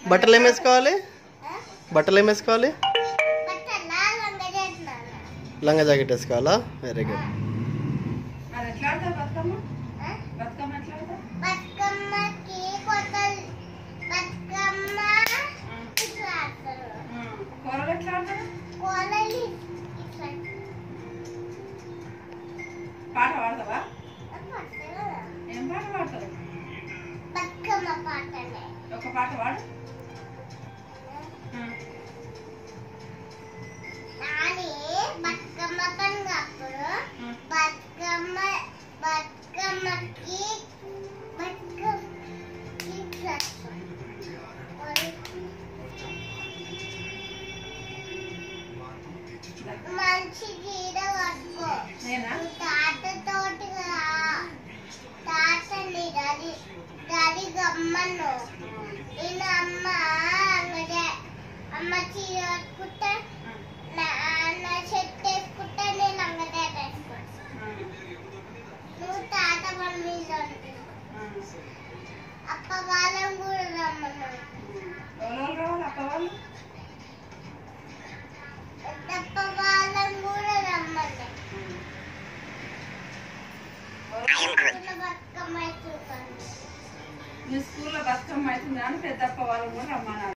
బట్టలు ఏం వేసుకోవాలి బట్టలు ఏం వేసుకోవాలి బట్టలా లంగజేస్తున్నాను లంగా జాకెట్ వేసుకోవాలా వెరీ గుడ్ మరి ఎట్లా ఆడతావు బతుకమ్మ బతుకమ్మ ఎట్లా ఆడతావు బతుకమ్మకి కొత్త బతుకమ్మ ఇట్లా ఆడతారు కూరలు ఎట్లా ఆడతావు కోలలు ఇట్లా పాట పాడతావా పడతారు కదా ఏం పాట పాడతావు బతుకమ్మ పాటలే ఒక పాట పాడు నాని బతుకమ్మ పండుగ అప్పుడు బతుకమ్మ బతుకమ్మకి బతుకమ్మకి డ్రెస్ మంచి చీర కట్టుకో నేనా తాతతోటి తాతని డాడీ డాడీ గమ్మను నేను అమ్మ అంగడే అమ్మ చీర కట్టుకుంటా నాన్న షర్ట్ వేసుకుంటా నేను అంగడే వేసుకుంటా నువ్వు తాత మమ్మీలో అప్ప వాళ్ళని కూడా రమ్మన్నాడు ఎవరు రావాలి అక్క వాళ్ళు అప్ప వాళ్ళని కూడా రమ్మన్నాడు బతుకమ్మ చూడండి మీ స్కూల్లో బతుకమ్మ అవుతుంది అని పెద్దప్ప వాళ్ళు కూడా రమ్మన్నారు